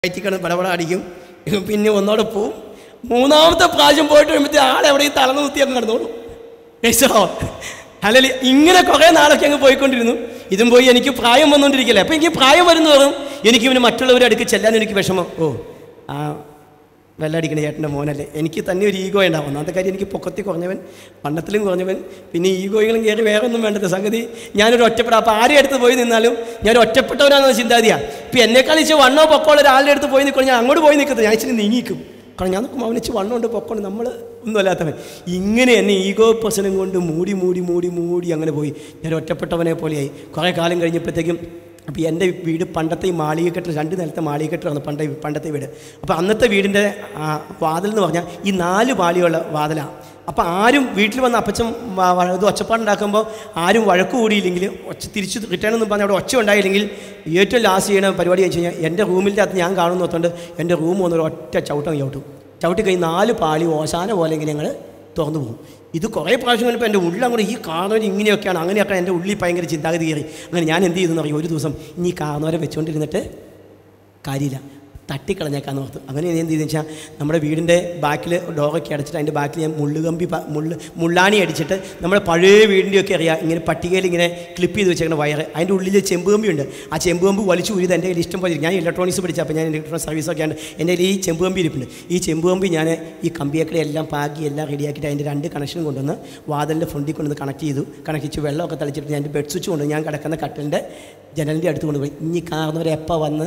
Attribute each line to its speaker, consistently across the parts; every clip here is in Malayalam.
Speaker 1: വയറ്റിക്കണം പടപട അടിക്കും പിന്നെ ഒന്നോടെ പോവും മൂന്നാമത്തെ പ്രാവശ്യം പോയിട്ട് വരുമ്പോഴത്തെ ആളെ എവിടെ തളർന്നു കുത്തി അങ്ങ് കിടന്നോളൂ രക്ഷോ അല്ലെങ്കിൽ ഇങ്ങനെ കുറേ നാളൊക്കെ അങ്ങ് പോയിക്കൊണ്ടിരുന്നു ഇതും പോയി എനിക്ക് പ്രായം വന്നുകൊണ്ടിരിക്കില്ല അപ്പം എനിക്ക് പ്രായം വരുന്നതോറും എനിക്ക് ഇവന് മറ്റുള്ളവരുടെ അടുക്ക് ചെല്ലാൻ എനിക്ക് വിഷമം ഓ ആ വെള്ളടിക്കണ ചേട്ടൻ്റെ മോനല്ലേ എനിക്ക് തന്നെ ഒരു ഈഗോ ഉണ്ടാവും ഒന്നാമത്തെ കാര്യം എനിക്ക് പൊക്കത്തിൽ കുറഞ്ഞവൻ വണ്ണത്തിലും കുറഞ്ഞവൻ പിന്നെ ഈഗോയിലും കയറി വേറെ ഒന്നും വേണ്ടത് സംഗതി ഞാനൊരു ഒറ്റപ്പെട്ട അപ്പോൾ ആരുടെ അടുത്ത് പോയി നിന്നാലും ഞാൻ ഒറ്റപ്പെട്ടവനാണെന്ന ചിന്താതിയാണ് ഇപ്പം എന്നെക്കാൾ ഇച്ചിരി വണ്ണോ പൊക്കോ ഉള്ള ഒരാളുടെ അടുത്ത് പോയി നിൽക്കണം ഞാൻ അങ്ങോട്ട് പോയി നിൽക്കുന്നത് ഞാൻ ഇച്ചിരി നീങ്ങിക്കും കാരണം ഞാൻ നോക്കുമ്പോൾ അവനിച്ച് വണ്ണമുണ്ട് പൊക്കമുണ്ട് നമ്മൾ ഒന്നുമല്ലാത്തവൻ ഇങ്ങനെ എന്നെ ഈഗോ പ്രശ്നം കൊണ്ട് മൂടി മൂടി മൂടി മൂടി അങ്ങനെ പോയി ഞാൻ ഒറ്റപ്പെട്ടവനെ പോലെയായി കുറേ കാലം കഴിഞ്ഞപ്പോഴത്തേക്കും അപ്പോൾ എൻ്റെ വീട് പണ്ടത്തെ ഈ മാളികക്കെട്ട് രണ്ട് നിലത്തെ മാളികക്കെട്ടാണ് പണ്ട പണ്ടത്തെ വീട് അപ്പോൾ അന്നത്തെ വീടിൻ്റെ ആ, വാതിൽ എന്ന് പറഞ്ഞാൽ ഈ നാല് പാളിയുള്ള വാതിലാണ് അപ്പോൾ ആരും വീട്ടിൽ വന്ന് അപ്പച്ചൻ വ- വ- ഇത് ഒച്ചപ്പാടുണ്ടാക്കുമ്പോൾ ആരും വഴക്ക് കൂടിയില്ലെങ്കിൽ ഒച്ച തിരിച്ച് റിട്ടേൺ എന്ന് പറഞ്ഞാൽ അവിടെ ഒച്ച ഉണ്ടായില്ലെങ്കിൽ ഏറ്റവും ലാസ്റ്റ് ചെയ്യണ പരിപാടി വെച്ച് കഴിഞ്ഞാൽ എൻ്റെ റൂമിൻ്റെ അകത്ത് ഞാൻ കാണുന്ന നോത്തോണ്ട് എൻ്റെ റൂം വന്നൊരു ഒറ്റ ചവിട്ടം ചവിട്ടും ചവിട്ടി കഴിഞ്ഞ് നാല് പാളി ഓശാന പോലെ ഇങ്ങനെ ഞങ്ങൾ തുറന്നു പോകും ഇത് കുറേ പ്രാവശ്യം കഴിഞ്ഞപ്പോൾ എൻ്റെ ഉള്ളിൽ അങ്ങോട്ട് ഈ കാണുന്നവർ ഇങ്ങനെയൊക്കെയാണ് അങ്ങനെയൊക്കെ എൻ്റെ ഉള്ളിൽ ഭയങ്കര ചിന്താഗതി കയറി അങ്ങനെ ഞാൻ എന്ത് ചെയ്തെന്ന് പറയും ഒരു ദിവസം ഇനി ഈ കാണുന്നവരെ വെച്ചുകൊണ്ടിരുന്നിട്ട് കാര്യമില്ല തട്ടിക്കളഞ്ഞേക്കാന്ന് ഓർത്ത് അങ്ങനെ ഞാൻ എന്ത് ചെയ്തെന്ന് വെച്ചാൽ നമ്മുടെ വീടിൻ്റെ ബാക്കിൽ ഡോറൊക്കെ അടച്ചിട്ട് അതിൻ്റെ ബാക്കിൽ ഞാൻ മുള്ളുകമ്പി പ- മുള്ള് മുള്ളാണി അടിച്ചിട്ട് നമ്മുടെ പഴയ വീടിൻ്റെയൊക്കെ അറിയാം ഇങ്ങനെ പട്ടികയിൽ ഇങ്ങനെ ക്ലിപ്പ് ചെയ്ത് വെച്ചേക്കുന്ന വയറ് അതിൻ്റെ ഉള്ളിൽ ചെമ്പ് കമ്പിയുണ്ട് ആ ചെമ്പ് കമ്പ് വലിച്ചു ഊരിത് എൻ്റെ കയ്യിൽ ഇഷ്ടം പോലെ ഇരിക്കും. ഞാൻ ഇലക്ട്രോണിക്സ് പഠിച്ച അപ്പോൾ ഞാൻ ഇലക്ട്രോണിക് സർവീസൊക്കെ ആണ് എൻ്റെ കയ്യിൽ ഈ ചെമ്പ് കമ്പി ഇരിപ്പുണ്ട് ഈ ചെമ്പ് കമ്പി ഞാൻ ഈ കമ്പിയൊക്കെ എല്ലാം പാകി എല്ലാം റെഡിയാക്കിയിട്ട് അതിൻ്റെ രണ്ട് കണക്ഷൻ കൊണ്ടുവന്ന് വാതിലിൻ്റെ ഫ്രണ്ടിൽ കൊണ്ടുവന്ന് കണക്ട് ചെയ്തു കണക്ട് ചെയ്ത് വെള്ളമൊക്കെ തളിച്ചിട്ട് ഞാൻ ബെഡ് സ്വിച്ച് കൊണ്ട് ഞാൻ കിടക്കുന്ന കട്ടലിൻ്റെ ജനലിൻ്റെ അടുത്ത് കൊണ്ടുപോയി ഇനി കാണുന്നവരെ എപ്പോൾ വന്ന്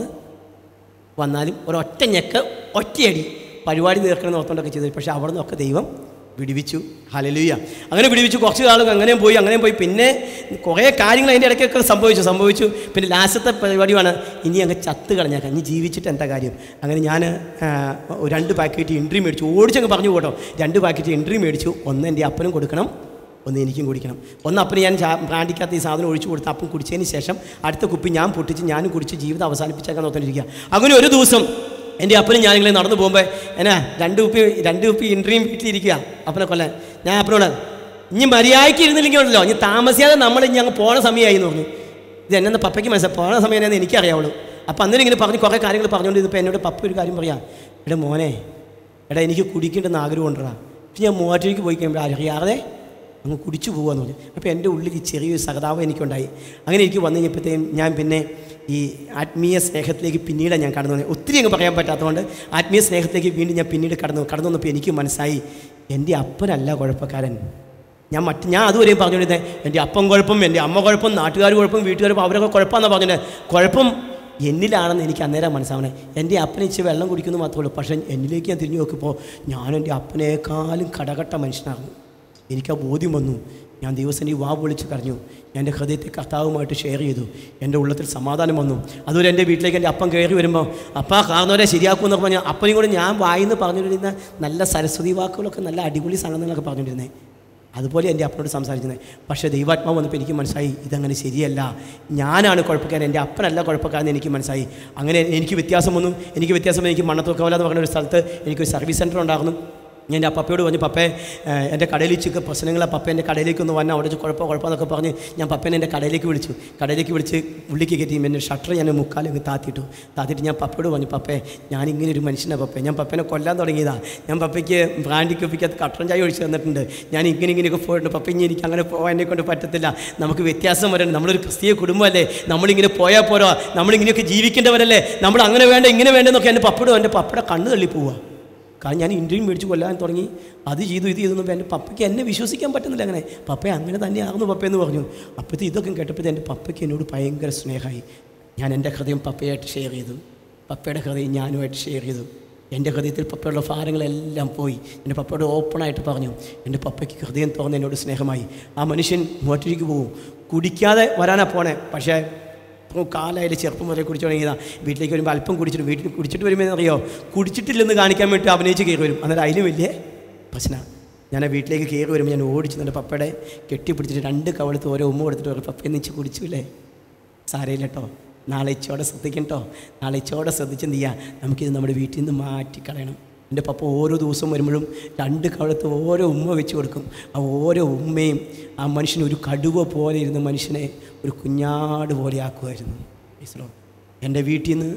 Speaker 1: വന്നാലും ഒരൊറ്റ ഞെക്ക് ഒറ്റയടി പരിപാടി തീർക്കണം ഓർത്തോണ്ടൊക്കെ ചെയ്തു പക്ഷേ അവിടെ നിന്നൊക്കെ ദൈവം വിടിവിച്ചു ഹലലുയ അങ്ങനെ വിടിവിച്ചു കുറച്ച് കാലം അങ്ങനെയും പോയി അങ്ങനെയും പോയി പിന്നെ കുറേ കാര്യങ്ങൾ അതിൻ്റെ ഇടയ്ക്കൊക്കെ സംഭവിച്ചു സംഭവിച്ചു പിന്നെ ലാസ്റ്റത്തെ പരിപാടിയാണ് ഇനി അങ്ങ് ചത്ത് കളഞ്ഞേക്കാം ഇനി ജീവിച്ചിട്ട് എന്താ കാര്യം അങ്ങനെ ഞാൻ രണ്ട് പാക്കറ്റ് ഇൻട്രി മേടിച്ചു ഓടിച്ചങ്ങ് പറഞ്ഞു പോട്ടോ രണ്ട് പാക്കറ്റ് ഇൻട്രി മേടിച്ചു ഒന്ന് എൻ്റെ അപ്പനും കൊടുക്കണം ഒന്ന് എനിക്കും കുടിക്കണം ഒന്ന് അപ്പന് ഞാൻ ചാ ബ്രാൻഡിക്കകത്ത് ഈ സാധനം ഒഴിച്ചു കൊടുത്ത് അപ്പം കുടിച്ചതിന് ശേഷം അടുത്ത കുപ്പി ഞാൻ പൊട്ടിച്ച് ഞാനും കുടിച്ച് ജീവിതം അവസാനിപ്പിച്ചേക്കാൻ നോക്കിയിരിക്കുക അങ്ങനെ ഒരു ദിവസം എൻ്റെ അപ്പനും ഞാനിങ്ങനെ നടന്നു പോകുമ്പോൾ എന്നാ രണ്ട് കുപ്പി രണ്ട് കുപ്പി ഇൻട്രീം വീട്ടിലിരിക്കുക അപ്പനെ കൊല്ലാൻ ഞാൻ അപ്പനോട് ഇനി മര്യാദയ്ക്ക് ഇരുന്നില്ലെങ്കിൽ ഉണ്ടല്ലോ ഇനി താമസിയാതെ നമ്മൾ ഇനി അങ്ങ് പോണ സമയമായി എന്ന് പറഞ്ഞു ഇത് എന്നെ പപ്പയ്ക്ക് മനസ്സിലായി പോണ സമയം എന്നാന്ന് എനിക്കറിയാവുള്ളൂ അപ്പം അന്നേരം ഇങ്ങനെ പറഞ്ഞ് കുറേ കാര്യങ്ങൾ പറഞ്ഞുകൊണ്ട് ഇതിപ്പോൾ എന്നോട് പപ്പ ഒരു കാര്യം പറയാം എടാ മോനെ എടാ എനിക്ക് കുടിക്കേണ്ടെന്ന് ആഗ്രഹമുണ്ടാ പക്ഷെ ഞാൻ മൂവാറ്റേക്ക് പോയി കഴിയുമ്പോൾ അറിയാതെ അങ്ങ് കുടിച്ചു പോകാന്ന് പറഞ്ഞു അപ്പോൾ എൻ്റെ ഉള്ളിൽ ഈ ചെറിയൊരു സഹതാപം എനിക്കുണ്ടായി അങ്ങനെ എനിക്ക് വന്നു കഴിഞ്ഞപ്പോഴത്തേക്കും ഞാൻ പിന്നെ ഈ ആത്മീയ സ്നേഹത്തിലേക്ക് പിന്നീട് ഞാൻ കടന്നു വന്നത് ഒത്തിരി അങ്ങ് പറയാൻ പറ്റാത്തതുകൊണ്ട് ആത്മീയ സ്നേഹത്തിലേക്ക് വീണ്ടും ഞാൻ പിന്നീട് കടന്നു കടന്നു വന്നപ്പോൾ എനിക്ക് മനസ്സായി എൻ്റെ അപ്പനല്ല കുഴപ്പക്കാരൻ ഞാൻ മറ്റ് ഞാൻ അതുവരെയും പറഞ്ഞുകൊണ്ടിരുന്നത് എൻ്റെ അപ്പം കുഴപ്പം എൻ്റെ അമ്മ കുഴപ്പം നാട്ടുകാർ കുഴപ്പം വീട്ടുകാർ കുഴപ്പം, അവരൊക്കെ കുഴപ്പമെന്നാണ് പറഞ്ഞത് കുഴപ്പം എന്നിലാണെന്ന് എനിക്ക് അന്നേരം മനസ്സാവണേ എൻ്റെ അപ്പനെ ഇച്ചിരി വെള്ളം കുടിക്കുന്നു മാത്രമേ ഉള്ളൂ പക്ഷേ എന്നിലേക്ക് ഞാൻ തിരിഞ്ഞു നോക്കിയപ്പോൾ ഞാൻ എൻ്റെ അപ്പനേക്കാളും കടകട്ട മനുഷ്യനാകുന്നു എനിക്ക് ആ ബോധ്യം വന്നു ഞാൻ ദിവസം ഈ വാ വിളിച്ച് കരഞ്ഞു ഞാൻ എൻ്റെ ഹൃദയത്തെ കർത്താവുമായിട്ട് ഷെയർ ചെയ്തു എൻ്റെ ഉള്ളത്തിൽ സമാധാനം വന്നു അതുപോലെ എൻ്റെ വീട്ടിലേക്ക് എൻ്റെ അപ്പം കയറി വരുമ്പോൾ അപ്പാ കാരണവരെ ശരിയാക്കുമെന്ന് പറഞ്ഞാൽ അപ്പനും കൂടെ ഞാൻ വായിന്ന് പറഞ്ഞുകൊണ്ടിരുന്ന നല്ല സരസ്വതി വാക്കുകളൊക്കെ നല്ല അടിപൊളി സാധനങ്ങളൊക്കെ പറഞ്ഞുകൊണ്ടിരുന്നത് അതുപോലെ എൻ്റെ അപ്പനോട് സംസാരിക്കുന്നത് പക്ഷേ ദൈവാത്മാവ് വന്നപ്പോൾ എനിക്ക് മനസ്സായി ഇതങ്ങനെ ശരിയല്ല ഞാനാണ് കുഴപ്പക്കാരൻ എൻ്റെ അപ്പനല്ല കുഴപ്പക്കാരൻ എനിക്ക് മനസ്സായി അങ്ങനെ എനിക്ക് വ്യത്യാസം വന്നു എനിക്ക് വ്യത്യാസം വന്നു. എനിക്ക് മണ്ണത്തൂക്കവല എന്ന് പറഞ്ഞ ഒരു സ്ഥലത്ത് എനിക്കൊരു സർവീസ് സെൻറ്റർ ഉണ്ടായിരുന്നു ഞാൻ എൻ്റെ പപ്പയോട് പറഞ്ഞു പപ്പേ ഏഹ്, എൻ്റെ കടയിൽ ചിക്ക് പ്രശ്നങ്ങളാണ് പപ്പ എൻ്റെ കടയിലേക്ക് ഒന്ന് വന്നാൽ അവിടെ വെച്ച് കുഴപ്പം കുഴപ്പമെന്നൊക്കെ പറഞ്ഞ് ഞാൻ പപ്പേനെ എൻ്റെ കടയിലേക്ക് വിളിച്ചു കടയിലേക്ക് വിളിച്ച് ഉള്ളിലേക്ക് കയറ്റി എൻ്റെ ഷട്ടർ ഞാൻ മുക്കാലങ്ങ് താത്തിയിട്ടു താത്തിയിട്ട് ഞാൻ പപ്പയോട് പറഞ്ഞു പപ്പേ ഞാൻ ഇങ്ങനെ ഒരു മനുഷ്യനാണ് പപ്പേ ഞാൻ പപ്പേനെ കൊല്ലാൻ തുടങ്ങിയതാണ് ഞാൻ പപ്പയ്ക്ക് ബ്രാൻഡി കുപ്പിക്കകത്ത് കട്ടൻ ചായ ഒഴിച്ച് തന്നിട്ടുണ്ട് ഞാൻ ഇങ്ങനെ ഇങ്ങനെയൊക്കെ പോയിട്ടുണ്ട് പപ്പ ഇനി എനിക്ക് അങ്ങനെ പോകാൻ എന്നെ കൊണ്ട് പറ്റത്തില്ല നമുക്ക് വ്യത്യാസം വരണം നമ്മളൊരു ക്രിസ്തീയ കുടുംബമല്ലേ നമ്മളിങ്ങനെ പോയാൽ പോരോ നമ്മളിങ്ങനെയൊക്കെ ജീവിക്കേണ്ടവരല്ലേ നമ്മൾ അങ്ങനെ വേണ്ട ഇങ്ങനെ വേണ്ടെന്നൊക്കെ എൻ്റെ പപ്പയോട് എൻ്റെ പപ്പയുടെ കണ്ണ് തള്ളി പോവുക കാരണം ഞാൻ ഇൻ്റർവ്യൂ മേടിച്ച് കൊല്ലാൻ തുടങ്ങി അത് ചെയ്തു ഇത് ചെയ്തു എൻ്റെ പപ്പയ്ക്ക് എന്നെ വിശ്വസിക്കാൻ പറ്റുന്നില്ല അങ്ങനെ പപ്പ അങ്ങനെ തന്നെയാകുന്നു പപ്പയെന്ന് പറഞ്ഞു അപ്പോഴത്തെ ഇതൊക്കെ കേട്ടപ്പോഴത്തെ എൻ്റെ പപ്പയ്ക്ക് എന്നോട് ഭയങ്കര സ്നേഹമായി ഞാൻ എൻ്റെ ഹൃദയം പപ്പയായിട്ട് ഷെയർ ചെയ്തു പപ്പയുടെ ഹൃദയം ഞാനുമായിട്ട് ഷെയർ ചെയ്തു എൻ്റെ ഹൃദയത്തിൽ പപ്പയുടെ ഭാരങ്ങളെല്ലാം പോയി എൻ്റെ പപ്പയോട് ഓപ്പണായിട്ട് പറഞ്ഞു എൻ്റെ പപ്പയ്ക്ക് ഹൃദയം തുറന്ന് എന്നോട് സ്നേഹമായി ആ മനുഷ്യൻ മൂട്ടിലേക്ക് പോകും കുടിക്കാതെ വരാനാ പോണേ പക്ഷേ അപ്പോൾ കാലായാലും ചെറുപ്പം മുതലേ കുടിച്ചു തുടങ്ങിയതാണ് വീട്ടിലേക്ക് വരുമ്പോൾ അല്പം കുടിച്ചിട്ട് വീട്ടിൽ കുടിച്ചിട്ട് വരുമ്പോൾ അറിയോ കുടിച്ചിട്ടില്ലെന്ന് കാണിക്കാൻ വേണ്ടി അഭിനയിച്ച് കയറി വരും അന്നേരം അതിലും വലിയ പ്രശ്നമാണ് ഞാൻ ആ വീട്ടിലേക്ക് കയറി വരുമ്പോൾ ഞാൻ ഓടിച്ചു എൻ്റെ പപ്പയുടെ കെട്ടിപ്പിടിച്ചിട്ട് രണ്ട് കവളത്ത് ഓരോ ഉമ്മ കൊടുത്തിട്ട് പറയും പപ്പയെ നിച്ച് കുടിച്ചില്ലേ സാരയില്ല കേട്ടോ നാളെ ഇച്ചോടെ ശ്രദ്ധിക്കണം കേട്ടോ നാളെ ഇച്ചോടെ ശ്രദ്ധിച്ച് എന്ത് ചെയ്യുക നമുക്കിത് നമ്മുടെ വീട്ടിൽ നിന്ന് മാറ്റിക്കളയണം എൻ്റെ പപ്പ ഓരോ ദിവസം വരുമ്പോഴും രണ്ട് കവളത്ത് ഓരോ ഉമ്മ വെച്ച് കൊടുക്കും ആ ഓരോ ഉമ്മയും ആ മനുഷ്യന് ഒരു കടുവ പോലെ ഇരുന്ന മനുഷ്യനെ ഒരു കുഞ്ഞാട് പോലെ ആക്കുമായിരുന്നു മനസ്സിലോ എൻ്റെ വീട്ടിൽ നിന്ന്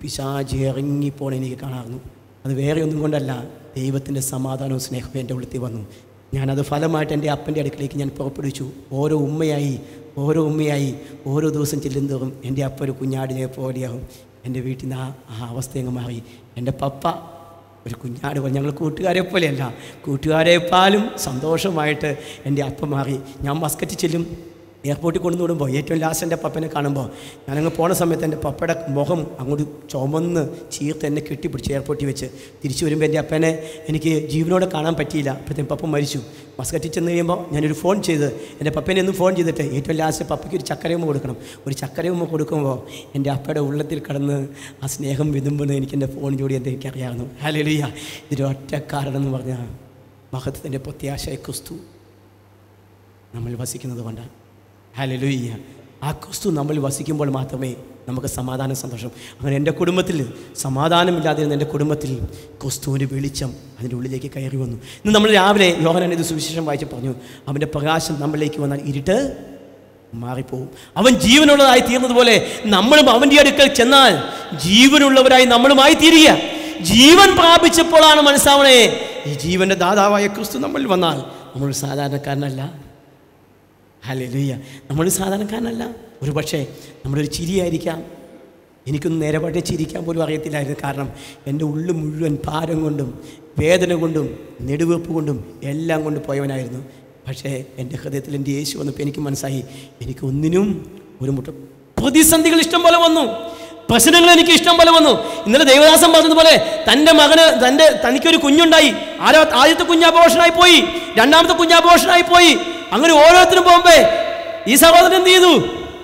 Speaker 1: പിശാചി ഇറങ്ങിപ്പോണ എനിക്ക് കാണാറുന്നു അത് വേറെ ഒന്നും കൊണ്ടല്ല ദൈവത്തിൻ്റെ സമാധാനവും സ്നേഹവും എൻ്റെ ഉള്ളത്തിൽ വന്നു ഞാനത് ഫലമായിട്ട് എൻ്റെ അപ്പൻ്റെ അടുക്കിലേക്ക് ഞാൻ പുറപ്പെടുവിച്ചു ഓരോ ഉമ്മയായി ഓരോ ഉമ്മയായി ഓരോ ദിവസം ചെല്ലുന്തോറും എൻ്റെ അപ്പ ഒരു കുഞ്ഞാടിനെ പോലെയാവും എൻ്റെ വീട്ടിൽ നിന്ന് ആ ആ അവസ്ഥ അങ്ങ് മാറി എൻ്റെ പപ്പ ഒരു കുഞ്ഞാട് പോലെ ഞങ്ങൾ കൂട്ടുകാരെ പോലെയല്ല കൂട്ടുകാരെപ്പാലും സന്തോഷമായിട്ട് എൻ്റെ അപ്പം മാറി ഞാൻ മസ്കറ്റ് ചെല്ലും എയർപോർട്ടിൽ കൊണ്ടു വിടുമ്പോൾ ഏറ്റവും ലാസ്റ്റ് എൻ്റെ പപ്പനെ കാണുമ്പോൾ ഞാനങ്ങ് പോണ സമയത്ത് എൻ്റെ പപ്പയുടെ മുഖം അങ്ങോട്ട് ചുമന്ന് ചീർത്ത് എന്നെ കെട്ടിപ്പിടിച്ച് എയർപോർട്ടിൽ വെച്ച് തിരിച്ചു വരുമ്പോൾ എൻ്റെ അപ്പനെ എനിക്ക് ജീവനോടെ കാണാൻ പറ്റിയില്ല അപ്പോഴത്തേക്കും പപ്പ മരിച്ചു മസ്കറ്റിൽ ചെന്ന് കഴിയുമ്പോൾ ഞാനൊരു ഫോൺ ചെയ്ത് എൻ്റെ പപ്പനെ ഒന്ന് ഫോൺ ചെയ്തിട്ട് ഏറ്റവും ലാസ്റ്റ് പപ്പയ്ക്ക് ഒരു ചക്കരയുമ്മ കൊടുക്കണം ഒരു ചക്കരയുമ്മ കൊടുക്കുമ്പോൾ എൻ്റെ അപ്പയുടെ ഉള്ളത്തിൽ കടന്ന് ആ സ്നേഹം വിതുമ്പുന്നത് എനിക്ക് എൻ്റെ ഫോൺ ജോഡി എന്ന് എനിക്കറിയാവുന്നു ഹലിയ ഇതൊരു ഒറ്റക്കാരൻ എന്ന് പറഞ്ഞാൽ മഹത്വത്തിൻ്റെ പ്രത്യാശയ ക്രിസ്തു നമ്മൾ വസിക്കുന്നത് കൊണ്ടാണ് ഹലലുയ്യ ആ ക്രിസ്തു നമ്മൾ വസിക്കുമ്പോൾ മാത്രമേ നമുക്ക് സമാധാനം സന്തോഷം അങ്ങനെ എൻ്റെ കുടുംബത്തിൽ സമാധാനമില്ലാതിരുന്ന എൻ്റെ കുടുംബത്തിൽ ക്രിസ്തുവിൻ്റെ വെളിച്ചം അതിൻ്റെ ഉള്ളിലേക്ക് കയറി വന്നു ഇന്ന് നമ്മൾ രാവിലെ യോഹനാൻ ഇത് സുവിശേഷം വായിച്ച് പറഞ്ഞു അവൻ്റെ പ്രകാശം നമ്മളിലേക്ക് വന്നാൽ ഇരുട്ട് മാറിപ്പോവും അവൻ ജീവനുള്ളതായി തീർന്നതുപോലെ നമ്മളും അവൻ്റെ അടുക്കൽ ചെന്നാൽ ജീവനുള്ളവരായി നമ്മളുമായി തീരുക ജീവൻ പ്രാപിച്ചപ്പോഴാണ് മനസ്സാവണേ ഈ ജീവൻ്റെ ദാതാവായ ക്രിസ്തു നമ്മളിൽ വന്നാൽ നമ്മൾ സാധാരണക്കാരനല്ല ഹല്ലേലൂയ നമ്മൾ സാധാരണക്കാരനല്ല ഒരു പക്ഷേ നമ്മളൊരു ചിരിയായിരിക്കാം എനിക്കൊന്നും നേരെ പാട്ടെ ചിരിക്കാൻ പോലും അറിയത്തില്ലായിരുന്നു കാരണം എൻ്റെ ഉള്ളു മുഴുവൻ ഭാരം കൊണ്ടും വേദന കൊണ്ടും നെടുവെപ്പ് കൊണ്ടും എല്ലാം കൊണ്ട് പോയവനായിരുന്നു പക്ഷേ എൻ്റെ ഹൃദയത്തിൽ എൻ്റെ യേശു വന്നപ്പോൾ എനിക്ക് മനസ്സായി എനിക്ക് ഒന്നിനും ഒരു മുട്ട പ്രതിസന്ധികൾ ഇഷ്ടം പോലെ വന്നു പ്രശ്നങ്ങൾ എനിക്ക് ഇഷ്ടം പോലെ വന്നു ഇന്നലെ ദേവദാസൻ പറഞ്ഞതുപോലെ തൻ്റെ മകന് തൻ്റെ തനിക്കൊരു കുഞ്ഞുണ്ടായി ആരോ ആദ്യത്തെ കുഞ്ഞാപോഷനായി പോയി രണ്ടാമത്തെ കുഞ്ഞാപോഷനായി പോയി അങ്ങനെ ഓരോരുത്തരും പോകുമ്പേ ഈ സഹോദരൻ എന്ത് ചെയ്തു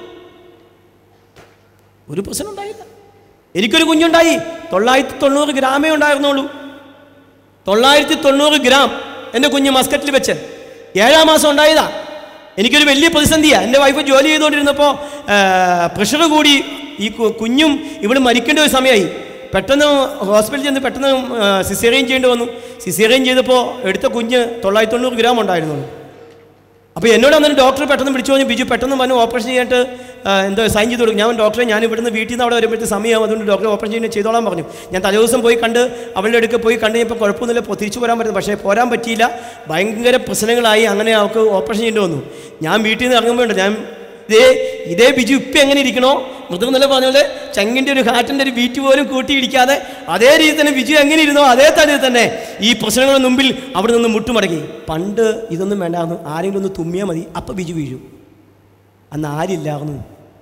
Speaker 1: ഒരു പ്രശ്നം ഉണ്ടായില്ല എനിക്കൊരു കുഞ്ഞുണ്ടായി തൊള്ളായിരത്തി തൊണ്ണൂറ് ഗ്രാമേ ഉണ്ടായിരുന്നുള്ളൂ തൊള്ളായിരത്തി തൊണ്ണൂറ് ഗ്രാം എൻ്റെ കുഞ്ഞ് മസ്കറ്റിൽ വെച്ച് ഏഴാം മാസം ഉണ്ടായതാ എനിക്കൊരു വലിയ പ്രതിസന്ധിയാണ് എൻ്റെ വൈഫ് ജോലി ചെയ്തുകൊണ്ടിരുന്നപ്പോൾ പ്രഷർ കൂടി ഈ കു- കുഞ്ഞും ഇവിടെ മരിക്കേണ്ട ഒരു സമയമായി പെട്ടെന്ന് ഹോസ്പിറ്റലിൽ ചെന്ന് പെട്ടെന്ന് സിസേറിയൻ ചെയ്യേണ്ടി വന്നു സിസേറിയൻ ചെയ്തപ്പോൾ എടുത്ത കുഞ്ഞ് തൊള്ളായിരത്തി തൊണ്ണൂറ് ഗ്രാം ഉണ്ടായിരുന്നുള്ളൂ അപ്പോൾ എന്നോട് അന്നേരം ഡോക്ടർ പെട്ടെന്ന് വിളിച്ചു പറഞ്ഞു ബിജു പെട്ടെന്ന് പറഞ്ഞു ഓപ്പറേഷൻ ചെയ്യാനായിട്ട് ആ, എന്തോ സൈൻ ചെയ്ത് കൊടുക്കും ഞാൻ ഡോക്ടറെ ഞാൻ ഇവിടുന്ന് വീട്ടിൽ നിന്ന് അവിടെ വരുമ്പോഴത്തെ സമയമാകും അതുകൊണ്ട് ഡോക്ടറെ ഓപ്പറേഷൻ ചെയ്യുന്നത് ചെയ്തോളാൻ പറഞ്ഞു ഞാൻ തലേദിവസം പോയി കണ്ട് അവളുടെ അടുക്ക് പോയി കണ്ട് കഴിഞ്ഞപ്പോൾ കുഴപ്പമൊന്നുമില്ല പോ- തിരിച്ചു പോരാൻ പറ്റുന്നു പക്ഷേ പോരാൻ പറ്റിയില്ല ഭയങ്കര പ്രശ്നങ്ങളായി അങ്ങനെ അവൾക്ക് ഓപ്പറേഷൻ ചെയ്യേണ്ടി വന്നു ഞാൻ വീട്ടിൽ നിന്ന് ഇറങ്ങുമ്പോൾ ഞാൻ ഇതേ ഇതേ ബിജു ഇപ്പം എങ്ങനെ ഇരിക്കണോ മൃദു നല്ല പറഞ്ഞ പോലെ ചങ്ങിൻ്റെ ഒരു ഹാറ്റിൻ്റെ ഒരു ബീറ്റ് പോലും കൂട്ടിയിടിക്കാതെ അതേ രീതി തന്നെ ബിജു എങ്ങനെ ഇരുന്നോ അതേ തടി തന്നെ ഈ പ്രശ്നങ്ങളുടെ മുമ്പിൽ അവിടെ നിന്ന് മുട്ടുമടക്കി പണ്ട് ഇതൊന്നും വേണ്ടായിരുന്നു ആരെങ്കിലും ഒന്ന് തുമ്മിയാൽ മതി അപ്പം ബിജു വീഴും അന്ന് ആരില്ലായിരുന്നു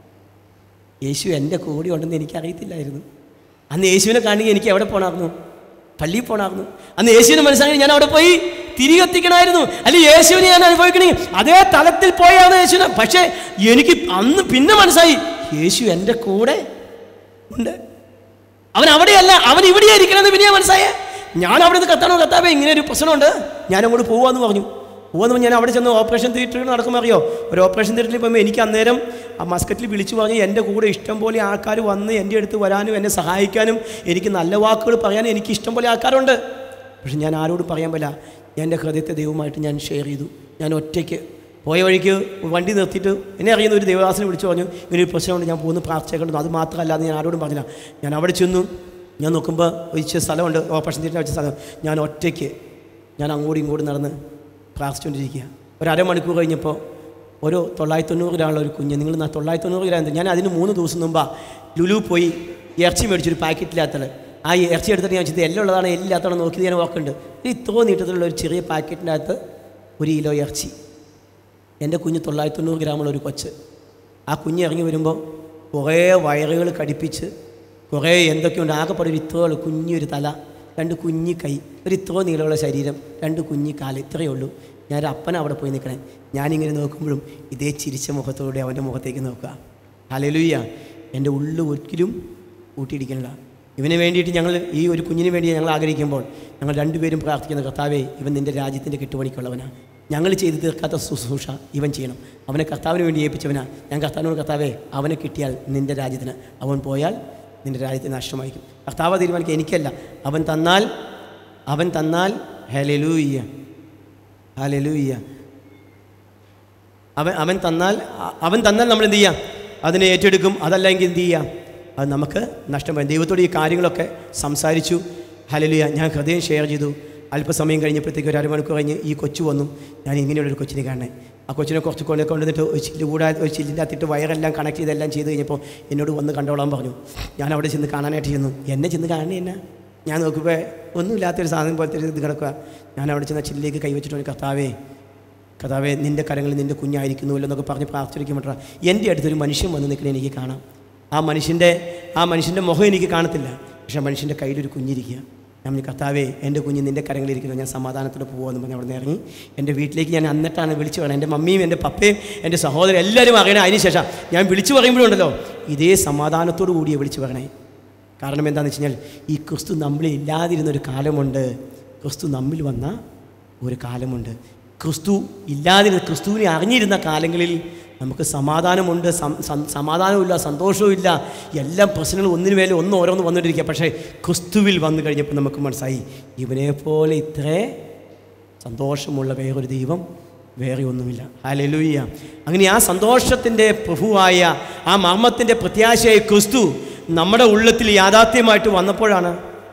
Speaker 1: യേശു എൻ്റെ കൂടെ ഉണ്ടെന്ന് എനിക്കറിയത്തില്ലായിരുന്നു അന്ന് യേശുവിനെ കാണുകയും എനിക്ക് എവിടെ പോണായിരുന്നു പള്ളിയിൽ പോണായിരുന്നു അന്ന് യേശുവിനെ മനസ്സിലാക്കി ഞാൻ അവിടെ പോയി തിരികെത്തിക്കണമായിരുന്നു അല്ലെങ്കിൽ യേശുവിനെ ഞാൻ അനുഭവിക്കണേ അതേ തലത്തിൽ പോയാണ് യേശുവിനെ പക്ഷേ എനിക്ക് അന്ന് പിന്നെ മനസ്സായി യേശു എൻ്റെ കൂടെ ഉണ്ട് അവൻ അവിടെയല്ല അവൻ ഇവിടെ ഇരിക്കണമെന്ന് പിന്നെ മനസ്സായേ ഞാൻ അവിടെ നിന്ന് കത്താണോ കത്താവേ ഇങ്ങനെ ഒരു പ്രശ്നമുണ്ട് ഞാൻ അങ്ങോട്ട് പോവാന്ന് പറഞ്ഞു പോവാന്ന് ഞാൻ അവിടെ ചെന്ന് ഓപ്പറേഷൻ തിയേറ്ററിൽ നടക്കുമ്പോൾ അറിയോ ഒരു ഓപ്പറേഷൻ തിയേറ്ററിൽ പോകുമ്പോൾ എനിക്ക് അന്നേരം ആ മസ്കറ്റിൽ വിളിച്ചു പറഞ്ഞ് എൻ്റെ കൂടെ ഇഷ്ടം പോലെ ആൾക്കാർ വന്ന് എൻ്റെ അടുത്ത് വരാനും എന്നെ സഹായിക്കാനും എനിക്ക് നല്ല വാക്കുകൾ പറയാനും എനിക്ക് ഇഷ്ടം പോലെ ആൾക്കാരുണ്ട് പക്ഷെ ഞാൻ ആരോടും പറയാൻ പറ്റില്ല ഞാൻ എൻ്റെ ഹൃദയത്തെ ദൈവമായിട്ട് ഞാൻ ഷെയർ ചെയ്തു ഞാൻ ഒറ്റയ്ക്ക് പോയ വഴിക്ക് വണ്ടി നിർത്തിയിട്ട് എന്നെ അറിയുന്ന ഒരു ദേവദാസനെ വിളിച്ചു പറഞ്ഞു ഇങ്ങനെ ഒരു പ്രശ്നമുണ്ട് ഞാൻ പോകുന്ന പ്രാർത്ഥിച്ചേക്കുന്നു അത് മാത്രമല്ല അത് ഞാൻ ആരോടും പറഞ്ഞില്ല ഞാൻ അവിടെ ചെന്നു ഞാൻ നോക്കുമ്പോൾ ഒരു ഇച്ചിരി സ്ഥലമുണ്ട് ഓപ്പറേഷൻ തിയേറ്റർ വെച്ച സ്ഥലം ഞാൻ ഒറ്റയ്ക്ക് ഞാൻ അങ്ങോട്ടും ഇങ്ങോട്ടും നടന്ന് പ്രാർത്ഥിച്ചുകൊണ്ടിരിക്കുക ഒരു അരമണിക്കൂർ കഴിഞ്ഞപ്പോൾ ഒരു തൊള്ളായിരത്തി തൊണ്ണൂറ് ഗ്രാമുള്ള ഒരു കുഞ്ഞ് നിങ്ങൾ നാ- തൊള്ളായിരത്തി തൊണ്ണൂറ് ഗ്രാം എന്ത്? ഞാൻ അതിന് മൂന്ന് ദിവസം മുമ്പാ ലുലു പോയി ഇറച്ചി മേടിച്ചൊരു പാക്കറ്റില്ലാത്തത് ആ ഇറച്ചി എടുത്തിട്ട് ഞാൻ ചെയ്ത് എല്ലാം ഉള്ളതാണ് എല്ലാം ഇല്ലാത്തതാണ് നോക്കിയത് ഞാൻ ഓർക്കുന്നുണ്ട് ഒരു ഇത്രോ നീട്ടത്തിലുള്ള ഒരു ചെറിയ പാക്കറ്റിൻ്റെ അകത്ത് ഒരു കിലോ ഇറച്ചി എൻ്റെ കുഞ്ഞ് തൊള്ളായിരത്തി തൊണ്ണൂറ് ഗ്രാമുള്ള ഒരു കൊച്ച് ആ കുഞ്ഞ് ഇറങ്ങി വരുമ്പോൾ കുറേ വയറുകൾ കടിപ്പിച്ച് കുറേ എന്തൊക്കെയുണ്ട് ആകെപ്പാടെ ഒരു ഇത്രയുള്ള കുഞ്ഞൊരു തല രണ്ട് കുഞ്ഞി കൈ ഒരു ഇത്രോ നീളമുള്ള ശരീരം രണ്ട് കുഞ്ഞി കാല് ഇത്രയേ ഉള്ളൂ ഞാൻ ഒരു അപ്പന അവിടെ പോയി നിൽക്കണേ ഞാനിങ്ങനെ നോക്കുമ്പോഴും ഇതേ ചിരിച്ച മുഖത്തോടെ അവൻ്റെ മുഖത്തേക്ക് നോക്കുക ഹലലുയ്യ എൻ്റെ ഉള്ളു ഒരിക്കലും കൂട്ടിയിടിക്കണില്ല ഇവന് വേണ്ടിയിട്ട് ഞങ്ങൾ ഈ ഒരു കുഞ്ഞിന് വേണ്ടി ഞങ്ങൾ ആഗ്രഹിക്കുമ്പോൾ ഞങ്ങൾ രണ്ടുപേരും പ്രാർത്ഥിക്കുന്ന കർത്താവേ ഇവൻ നിൻ്റെ രാജ്യത്തിൻ്റെ കെട്ടുപണിക്കുള്ളവനാണ് ഞങ്ങൾ ചെയ്തു തീർക്കാത്ത ശുശ്രൂഷ ഇവൻ ചെയ്യണം അവനെ കർത്താവിന് വേണ്ടി ഏൽപ്പിച്ചവനാ ഞാൻ കർത്താവിനോട് കർത്താവേ അവനെ കിട്ടിയാൽ നിൻ്റെ രാജ്യത്തിന് അവൻ പോയാൽ നിൻ്റെ രാജ്യത്തിന് നഷ്ടമായിരിക്കും കർത്താവ് തീരുമാനിക്കുക എനിക്കല്ല അവൻ തന്നാൽ അവൻ തന്നാൽ ഹലലൂയ്യ ഹലലൂയ്യ അവൻ അവൻ തന്നാൽ അ- അവൻ തന്നാൽ നമ്മൾ എന്ത് ചെയ്യാം അതിനെ ഏറ്റെടുക്കും അതല്ലെങ്കിൽ എന്ത് ചെയ്യാം അത് നമുക്ക് നഷ്ടമായി ദൈവത്തോട് ഈ കാര്യങ്ങളൊക്കെ സംസാരിച്ചു ഹലലിയ ഞാൻ ഹൃദയം ഷെയർ ചെയ്തു അല്പസമയം കഴിഞ്ഞപ്പോഴത്തേക്ക് ഒരു അരമണിക്കൂർ കഴിഞ്ഞ് ഈ കൊച്ചു വന്നു ഞാൻ ഇങ്ങനെയുള്ളൊരു കൊച്ചിനെ കാണണേ ആ കൊച്ചിനെ കുറച്ച് കൊണ്ട് കൊണ്ടുവന്നിട്ട് ഒരു ചില്ല് കൂടാ ഒരു ചില്ലിൻ്റെ അകത്തിട്ട് വയറെല്ലാം കണക്ട് ചെയ്തെല്ലാം ചെയ്ത് കഴിഞ്ഞപ്പോൾ എന്നോട് വന്ന് കണ്ടോളാൻ പറഞ്ഞു ഞാൻ അവിടെ ചെന്ന് കാണാനായിട്ട് ചെന്നു എന്നെ ചെന്ന് കാണണേ എന്നാ ഞാൻ നോക്കുമ്പോൾ ഒന്നുമില്ലാത്തൊരു സാധനം പോലത്തെ ഒരു ഇത് കിടക്കുക ഞാൻ അവിടെ ചെന്ന് ആ ചില്ലിലേക്ക് കൈവച്ചിട്ട് പറഞ്ഞു, കർത്താവേ കഥാവെ നിൻ്റെ കരങ്ങളിൽ നിൻ്റെ കുഞ്ഞായിരിക്കുന്നുവല്ലോ എന്നൊക്കെ പറഞ്ഞ് പ്രാർത്ഥിക്കുമ്പോഴാ എൻ്റെ അടുത്തൊരു മനുഷ്യൻ വന്ന് നിൽക്കണേ എനിക്ക് കാണാം ആ മനുഷ്യൻ്റെ ആ മനുഷ്യൻ്റെ മുഖം എനിക്ക് കാണത്തില്ല പക്ഷേ ആ മനുഷ്യൻ്റെ കയ്യിലൊരു കുഞ്ഞിരിക്കുക ഞാൻ പറഞ്ഞു, കർത്താവേ എൻ്റെ കുഞ്ഞ് നിൻ്റെ കരങ്ങളിലിരിക്കുന്നു ഞാൻ സമാധാനത്തോടെ പോകുമെന്ന് പറഞ്ഞ് അവിടെ നിന്ന് ഇറങ്ങി എൻ്റെ വീട്ടിലേക്ക് ഞാൻ അന്നിട്ടാണ് വിളിച്ചു പറയുന്നത് എൻ്റെ മമ്മിയും എൻ്റെ പപ്പയും എൻ്റെ സഹോദരൻ എല്ലാവരും അറിയണേ അതിന് ശേഷം ഞാൻ വിളിച്ചു പറയുമ്പോഴുണ്ടല്ലോ ഇതേ സമാധാനത്തോടു കൂടിയേ വിളിച്ചു പറയണേ കാരണം എന്താണെന്ന് വെച്ച് കഴിഞ്ഞാൽ ഈ ക്രിസ്തു നമ്മളിൽ ഇല്ലാതിരുന്നൊരു കാലമുണ്ട് ക്രിസ്തു നമ്മിൽ വന്ന ഒരു കാലമുണ്ട് ക്രിസ്തു ഇല്ലാതിരുന്ന ക്രിസ്തുവിനെ അറിഞ്ഞിരുന്ന കാലങ്ങളിൽ നമുക്ക് സമാധാനമുണ്ട് സം- സം- സമാധാനവുമില്ല സന്തോഷവുമില്ല എല്ലാം പ്രശ്നങ്ങൾ ഒന്നിനു മേലെ ഒന്ന് ഓരോന്ന് വന്നുകൊണ്ടിരിക്കുക പക്ഷേ ക്രിസ്തുവിൽ വന്നു കഴിഞ്ഞപ്പോൾ നമുക്ക് മനസ്സായി ഇവനെ പോലെ ഇത്രേ സന്തോഷമുള്ള വേറൊരു ദൈവം വേറെ ഒന്നുമില്ല ഹാലലൂയ്യ അങ്ങനെ ആ സന്തോഷത്തിൻ്റെ പ്രഭുവായ ആ മർമ്മത്തിൻ്റെ പ്രത്യാശയായ ക്രിസ്തു നമ്മുടെ ഉള്ളത്തിൽ യാഥാർത്ഥ്യമായിട്ട് വന്നപ്പോഴാണ്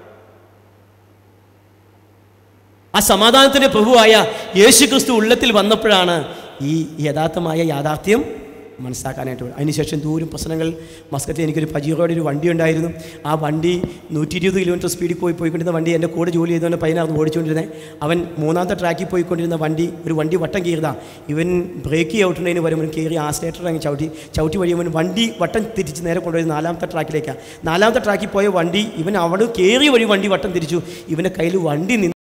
Speaker 1: ആ സമാധാനത്തിൻ്റെ പ്രഭുവായ യേശു ക്രിസ്തു ഉള്ളത്തിൽ വന്നപ്പോഴാണ് ഈ യഥാർത്ഥമായ യാഥാർത്ഥ്യം മനസ്സിലാക്കാനായിട്ട് പറ്റും. അതിനുശേഷം ദൂരം പ്രശ്നങ്ങൾ മസ്കറ്റിൽ എനിക്കൊരു പജീറോയുടെ ഒരു വണ്ടി ഉണ്ടായിരുന്നു ആ വണ്ടി നൂറ്റി ഇരുപത് കിലോമീറ്റർ സ്പീഡിൽ പോയി പോയിക്കൊണ്ടിരുന്ന വണ്ടി എൻ്റെ കൂടെ ജോലി ചെയ്തുകൊണ്ട് പയ്യനായിരുന്നു ഓടിച്ചുകൊണ്ടിരുന്നത് അവൻ മൂന്നാമത്തെ ട്രാക്കിൽ പോയിക്കൊണ്ടിരുന്ന വണ്ടി ഒരു വണ്ടി വട്ടം കീറുതാ ഇവൻ ബ്രേക്ക് ഔട്ടുന്നതിന് വരുമ്പോൾ കയറി ആ സ്റ്റേറ്റർ അങ്ങ് ചവിട്ടി ചവിട്ടി വഴിയുമ്പോൾ വണ്ടി വട്ടം തിരിച്ച് നേരെ കൊണ്ടുപോയി നാലാമത്തെ ട്രാക്കിലേക്കാണ് നാലാമത്തെ ട്രാക്കിൽ പോയ വണ്ടി ഇവൻ അവിടെ കയറിയ വഴി വണ്ടി വട്ടം തിരിച്ചു ഇവൻ്റെ കയ്യിൽ വണ്ടി നിന്ന്